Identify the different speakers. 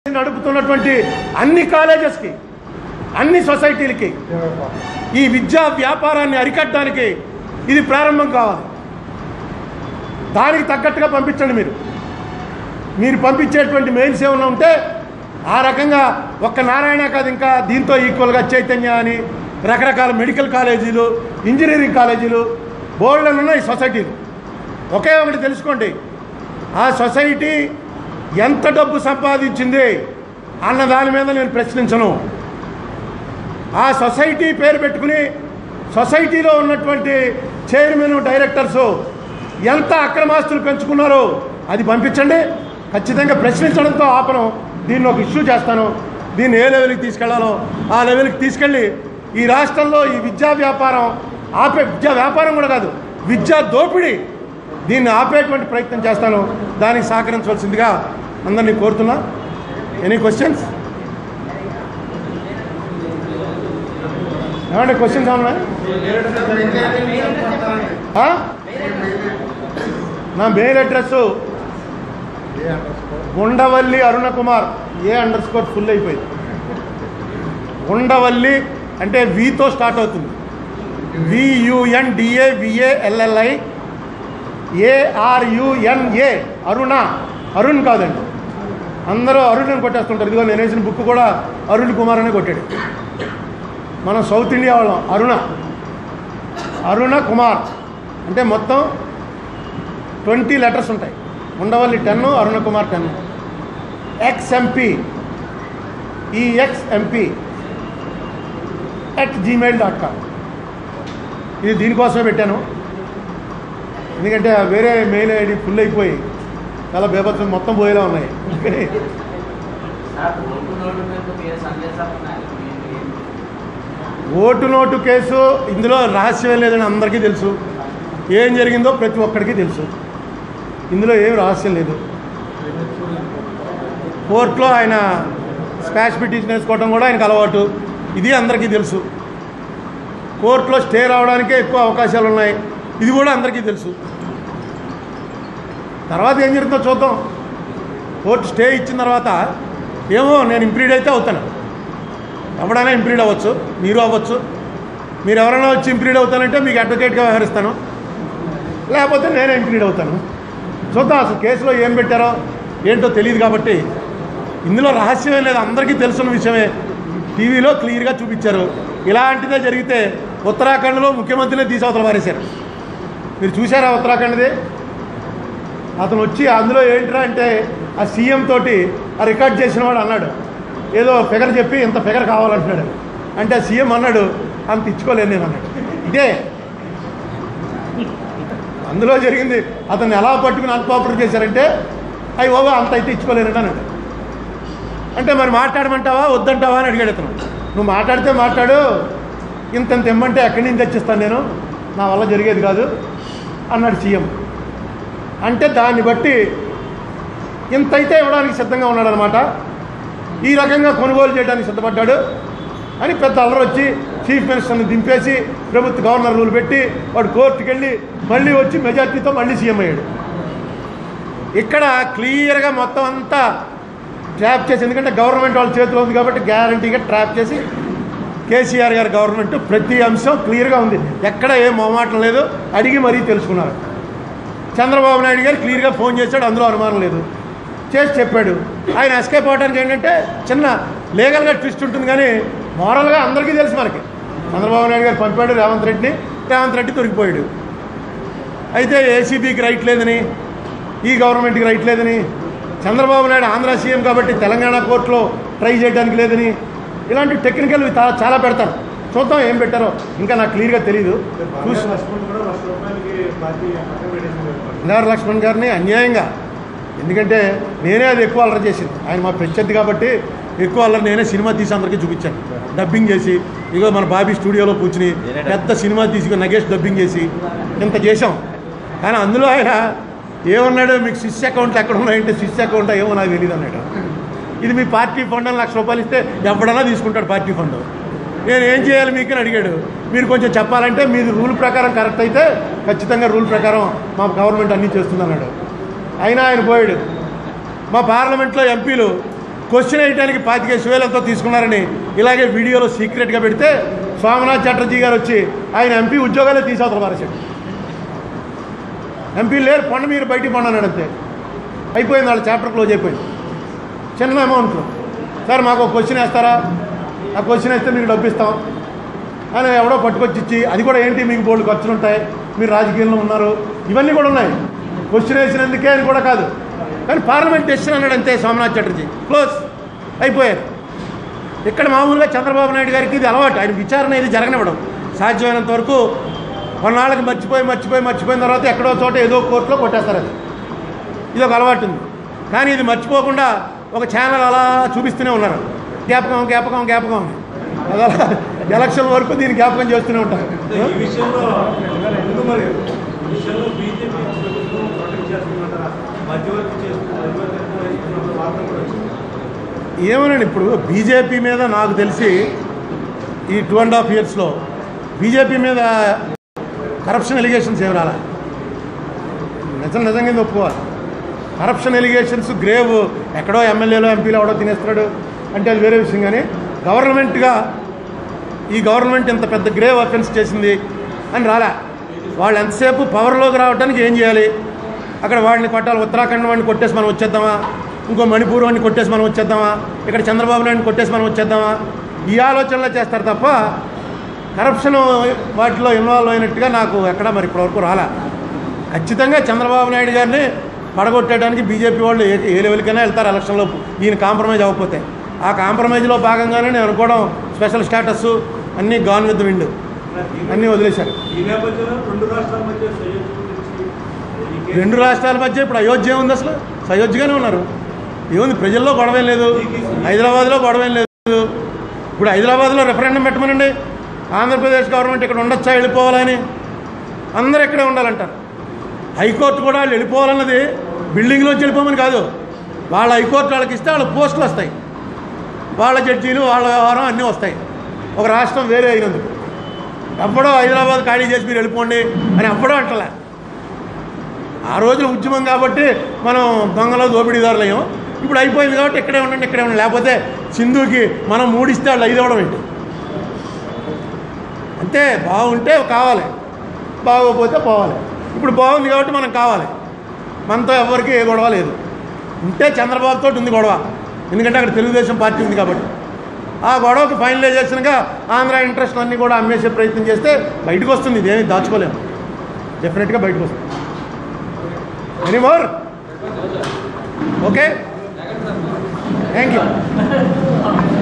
Speaker 1: నడుపుతున్నటువంటి అన్ని కాలేజెస్కి అన్ని సొసైటీలకి ఈ విద్యా వ్యాపారాన్ని అరికట్టడానికి ఇది ప్రారంభం కావాలి దానికి తగ్గట్టుగా పంపించండి మీరు మీరు పంపించేటువంటి మెయిల్స్ ఏమైనా ఉంటే ఆ రకంగా ఒక్క నారాయణ కాదు ఇంకా దీంతో ఈక్వల్గా చైతన్య అని రకరకాల మెడికల్ కాలేజీలు ఇంజనీరింగ్ కాలేజీలు బోర్డులు ఉన్నాయి సొసైటీలు ఒకే ఒకటి తెలుసుకోండి ఆ సొసైటీ ఎంత డబ్బు సంపాదించింది అన్న దాని మీద నేను ప్రశ్నించను ఆ సొసైటీ పేరు పెట్టుకుని సొసైటీలో ఉన్నటువంటి చైర్మన్ డైరెక్టర్స్ ఎంత అక్రమాస్తులు పెంచుకున్నారో అది పంపించండి ఖచ్చితంగా ప్రశ్నించడంతో ఆపను దీన్ని ఒక ఇష్యూ చేస్తాను దీన్ని ఏ లెవెల్కి తీసుకెళ్లాలో ఆ లెవెల్కి తీసుకెళ్ళి ఈ రాష్ట్రంలో ఈ విద్యా వ్యాపారం ఆపే విద్యా వ్యాపారం కూడా కాదు విద్యా దోపిడీ దీన్ని ఆపేటువంటి ప్రయత్నం చేస్తాను దానికి సహకరించవలసిందిగా అందరినీ కోరుతున్నా ఎనీ క్వశ్చన్స్ ఏమంటే క్వశ్చన్స్ ఏమన్నా ఆ? నా mail address Undavalli Aruna Kumar A underscore full అయిపోయింది ఉండవల్లి అంటే వితో స్టార్ట్ అవుతుంది వియుఎన్ డిఏ విఏఎల్ఎల్ఐ ఏఆర్యుఎన్ఏ అరుణ అరుణ్ కాదండి అందరూ అరుణ్ అని కొట్టేస్తుంటారు ఇదిగో నేను వేసిన బుక్ కూడా అరుణ్ కుమార్ అని కొట్టాడు మనం సౌత్ ఇండియా వాళ్ళం అరుణ అరుణ కుమార్ అంటే మొత్తం ట్వంటీ లెటర్స్ ఉంటాయి Undavalli ten Aruna Kumar ten XMP EXMP at Gmail dot com ఇది దీనికోసమే పెట్టాను ఎందుకంటే ఆ వేరే మెయిల్ ఐడి ఫుల్ అయిపోయి చాలా బేబత్సం మొత్తం పోయేలా ఉన్నాయి అందుకని
Speaker 2: సార్ ఓటు నోటు మీద కొద్దిగా సందేశాలు ఉన్నాయి
Speaker 1: ఓటు నోటు కేసు ఇందులో రహస్యం ఏం లేదని అందరికీ తెలుసు ఏం జరిగిందో ప్రతి ఒక్కడికి తెలుసు ఇందులో ఏం రహస్యం లేదు కోర్టులో ఆయన స్పాష్ పిటిషన్ వేసుకోవడం కూడా ఆయనకు అలవాటు ఇది అందరికీ తెలుసు కోర్టులో స్టే రావడానికే ఎక్కువ అవకాశాలు ఉన్నాయి ఇది కూడా అందరికీ తెలుసు తర్వాత ఏం జరుగుతుందో చూద్దాం కోర్టు స్టే ఇచ్చిన తర్వాత ఏమో నేను ఇంప్లీడ్ అయితే అవుతాను ఎవడైనా ఇంప్లీడ్ అవ్వచ్చు మీరు అవ్వచ్చు మీరు ఎవరైనా వచ్చి ఇంప్లీడ్ అవుతానంటే మీకు అడ్వకేట్గా వ్యవహరిస్తాను లేకపోతే నేనే ఇంప్లీడ్ అవుతాను చూద్దాం అసలు కేసులో ఏం పెట్టారో ఏంటో తెలియదు కాబట్టి ఇందులో రహస్యమే లేదు అందరికీ తెలుసున్న విషయమే టీవీలో క్లియర్గా చూపించారు ఇలాంటిదే జరిగితే ఉత్తరాఖండ్లో ముఖ్యమంత్రినే తీసి అవతల పారేశారు మీరు చూసారా ఉత్తరాఖండ్ది అతను వచ్చి అందులో ఏంట్రా అంటే ఆ సీఎం తోటి ఆ రికార్డ్ చేసిన వాడు అన్నాడు ఏదో ఫిగర్ చెప్పి ఇంత ఫిగర్ కావాలంటున్నాడు అంటే ఆ సీఎం అన్నాడు అంత ఇచ్చుకోలేను నేను అన్నాడు ఇదే అందులో జరిగింది అతన్ని ఎలా పట్టుకుని అన్పాపులర్ చేశారంటే అవి బాబా అంత అయితే ఇచ్చుకోలేనండి అన్నాడు అంటే మరి మాట్లాడమంటావా వద్దంటావా అని అడిగాడు అతను నువ్వు మాట్లాడితే మాట్లాడు ఇంత ఇంత ఇమ్మంటే ఎక్కడి నుంచి తెచ్చిస్తాను నేను నా వల్ల జరిగేది కాదు అన్నాడు సీఎం అంటే దాన్ని బట్టి ఇంతైతే ఇవ్వడానికి సిద్ధంగా ఉన్నాడనమాట ఈ రకంగా కొనుగోలు చేయడానికి సిద్ధపడ్డాడు అని పెద్ద అల్లరి వచ్చి చీఫ్ మినిస్టర్ని దింపేసి ప్రభుత్వ గవర్నర్ రూల్ పెట్టి వాడు కోర్టుకి వెళ్ళి మళ్ళీ వచ్చి మెజార్టీతో మళ్ళీ సీఎం అయ్యాడు ఇక్కడ క్లియర్గా మొత్తం అంతా ట్రాప్ చేసి ఎందుకంటే గవర్నమెంట్ వాళ్ళ చేతిలో ఉంది కాబట్టి గ్యారంటీగా ట్రాప్ చేసి కేసీఆర్ గారి గవర్నమెంట్ ప్రతి అంశం క్లియర్గా ఉంది ఎక్కడ ఏం మొహమాటం లేదు అడిగి మరీ తెలుసుకున్నారు చంద్రబాబు నాయుడు గారు క్లియర్గా ఫోన్ చేశాడు అందులో అనుమానం లేదు చేసి చెప్పాడు ఆయన ఎస్కేప్ అవడానికి ఏంటంటే చిన్న లీగల్గా ట్విస్ట్ ఉంటుంది కానీ మోరల్గా అందరికీ తెలుసు మనకి చంద్రబాబు నాయుడు గారు పంపాడు రేవంత్ రెడ్డిని రేవంత్ రెడ్డి దొరికిపోయాడు అయితే ఏసీబీకి రైట్ లేదని ఈ గవర్నమెంట్కి రైట్ లేదని చంద్రబాబు నాయుడు ఆంధ్ర సీఎం కాబట్టి తెలంగాణ కోర్టులో ట్రై చేయడానికి లేదని ఇలాంటి టెక్నికల్ చాలా పెడతారు చూద్దాం ఏం పెట్టారో ఇంకా నాకు క్లియర్గా తెలియదు చూసి బంగారు లక్ష్మణ్ గారిని అన్యాయంగా ఎందుకంటే నేనే అది ఎక్కువ అల్లరి చేసింది ఆయన మా ప్రత్యర్థి కాబట్టి ఎక్కువ అల్లరి నేనే సినిమా తీసి అందరికీ చూపించాను డబ్బింగ్ చేసి ఇగో మన బాబీ స్టూడియోలో కూర్చుని పెద్ద సినిమా తీసి నగేష్ డబ్బింగ్ చేసి ఇంత చేసాం కానీ అందులో ఆయన ఏమన్నాడు మీకు స్విచ్ అకౌంట్లు ఎక్కడ ఉన్నాయంటే స్విచ్ అకౌంట్ ఏమో నాకు తెలియదు అన్నాడు ఇది మీ పార్టీ ఫండ్ అని లక్ష రూపాయలు ఇస్తే ఎవడన్నా తీసుకుంటాడు పార్టీ ఫండ్ నేను ఏం చేయాలి మీకు అని అడిగాడు మీరు కొంచెం చెప్పాలంటే మీది రూల్ ప్రకారం కరెక్ట్ అయితే ఖచ్చితంగా రూల్ ప్రకారం మా గవర్నమెంట్ అన్నీ చేస్తుంది అన్నాడు అయినా ఆయన పోయాడు మా పార్లమెంట్లో ఎంపీలు క్వశ్చన్ వేయడానికి పాతికేసి వేలతో తీసుకున్నారని ఇలాగే వీడియోలో సీక్రెట్గా పెడితే సోమనాథ్ చటర్జీ గారు వచ్చి ఆయన ఎంపీ ఉద్యోగాలే తీసేవతల పారేశాడు ఎంపీ లేరు పండు మీరు బయటికి పండు అన్నాడు అంతే అయిపోయింది వాళ్ళ చాప్టర్ క్లోజ్ అయిపోయింది చిన్న అమౌంట్లో సార్ మాకు ఒక క్వశ్చన్ వేస్తారా ఆ క్వశ్చన్ వేస్తే మీకు డబ్బు ఇస్తాం అని ఎవడో పట్టుకొచ్చి ఇచ్చి అది కూడా ఏంటి మీకు బోల్డ్ ఖర్చులు ఉంటాయి మీరు రాజకీయంలో ఉన్నారు ఇవన్నీ కూడా ఉన్నాయి క్వశ్చన్ వేసినందుకే అని కూడా కాదు కానీ పార్లమెంట్ డెసిషన్ అన్నాడు అంతే సోమనాథ్ చటర్జీ క్లోజ్ అయిపోయారు ఇక్కడ మామూలుగా చంద్రబాబు నాయుడు గారికి ఇది అలవాటు ఆయన విచారణ ఇది జరగనివ్వడం సాధ్యమైనంత వరకు కొన్నాళ్ళకి మర్చిపోయి మర్చిపోయి మర్చిపోయిన తర్వాత ఎక్కడో చోట ఏదో కోర్టులో కొట్టేస్తారు అది ఇది ఒక అలవాటు ఉంది కానీ ఇది మర్చిపోకుండా ఒక ఛానల్ అలా చూపిస్తూనే ఉన్నారు జ్ఞాపకం జ్ఞాపకం జ్ఞాపకం అని. అది అలా ఎలక్షన్ వరకు దీన్ని జ్ఞాపకం చేస్తూనే ఉంటారు
Speaker 3: ఈ విషయంలో ఎందుకు మరి ఈ విషయంలో బీజేపీ ప్రభుత్వం ప్రొటెక్ట్ చేస్తుందంటారా మధ్యవర్తి చేస్తుంది మధ్యవర్తి వహిస్తున్న వార్త కూడా వచ్చింది
Speaker 1: ఏమోనండి ఇప్పుడు బీజేపీ మీద నాకు తెలిసి ఈ టూ అండ్ హాఫ్ ఇయర్స్లో బీజేపీ మీద కరప్షన్ ఎలిగేషన్స్ ఏమి రాలా నిజం నిజంగా ఇది ఒప్పుకోవాలి కరప్షన్ ఎలిగేషన్స్ గ్రేవ్ ఎక్కడో ఎమ్మెల్యేలో ఎంపీలో ఎవడో తినేస్తున్నాడు అంటే అది వేరే విషయం కానీ గవర్నమెంట్గా ఈ గవర్నమెంట్ ఇంత పెద్ద గ్రేవ్ అఫెన్స్ చేసింది అని రాలే వాళ్ళు ఎంతసేపు పవర్లోకి రావడానికి ఏం చేయాలి అక్కడ వాడిని కొట్టాలి ఉత్తరాఖండ్ వాడిని కొట్టేసి మనం వచ్చేద్దామా ఇంకో మణిపూర్ వాడిని కొట్టేసి మనం వచ్చేద్దామా ఇక్కడ చంద్రబాబు నాయుడిని కొట్టేసి మనం వచ్చేద్దామా ఈ ఆలోచనలో చేస్తారు తప్ప కరప్షన్ వాటిలో ఇన్వాల్వ్ అయినట్టుగా నాకు ఎక్కడ మరి ఇప్పటివరకు రాలే ఖచ్చితంగా చంద్రబాబు నాయుడు గారిని పడగొట్టడానికి బీజేపీ వాళ్ళు ఏ ఏ లెవెల్కైనా వెళ్తారు ఎలక్షన్లో ఈయన కాంప్రమైజ్ అవ్వకపోతే ఆ కాంప్రమైజ్లో భాగంగానే నేను అనుకోవడం స్పెషల్ స్టేటస్ అన్నీ గాన్ విత్ విండ్ అన్నీ వదిలేశారు
Speaker 3: ఈ నేపథ్యంలో రెండు రాష్ట్రాల మధ్య సయోధ్య గురించి ఈ కేసు
Speaker 1: రెండు రాష్ట్రాల మధ్య ఇప్పుడు అయోధ్య ఉంది అసలు అయోధ్యగానే ఉన్నారు ఏముంది ప్రజల్లో గొడవేం లేదు హైదరాబాద్లో గొడవేం లేదు ఇప్పుడు హైదరాబాద్లో రెఫరెండం పెట్టమనండి ఆంధ్రప్రదేశ్ గవర్నమెంట్ ఇక్కడ ఉండొచ్చా వెళ్ళిపోవాలని అందరూ ఇక్కడే ఉండాలంటారు హైకోర్టు కూడా వాళ్ళు వెళ్ళిపోవాలన్నది బిల్డింగ్లోంచి వెళ్ళిపోమని కాదు వాళ్ళ హైకోర్టు వాళ్ళకి ఇస్తే వాళ్ళ పోస్టులు వస్తాయి వాళ్ళ జడ్జీలు వాళ్ళ వ్యవహారం అన్నీ వస్తాయి ఒక రాష్ట్రం వేరే అయినందుకు ఎప్పుడో హైదరాబాద్ ఖాళీ చేసి మీరు వెళ్ళిపోండి అని ఎప్పుడో అంటలే ఆ రోజున ఉద్యమం కాబట్టి మనం దొంగలో దోపిడీదారులు అయ్యాం ఇప్పుడు అయిపోయింది కాబట్టి ఇక్కడే ఉండండి ఇక్కడే ఉండండి లేకపోతే సింధుకి మనం మూడిస్తే వాళ్ళు ఐదు అవ్వడం ఏంటి అంతే బాగుంటే కావాలి బాగోకపోతే పోవాలి ఇప్పుడు బాగుంది కాబట్టి మనం కావాలి మనతో ఎవరికి ఏ గొడవ లేదు ఉంటే చంద్రబాబుతో ఉంది గొడవ ఎందుకంటే అక్కడ తెలుగుదేశం పార్టీ ఉంది కాబట్టి ఆ గొడవకి ఫైనలైజేషన్గా ఆంధ్ర ఇంట్రెస్ట్ అన్నీ కూడా అమ్మేసే ప్రయత్నం చేస్తే బయటకు వస్తుంది ఇదేమీ దాచుకోలేము డెఫినెట్గా బయటకు వస్తుంది any more okay thank you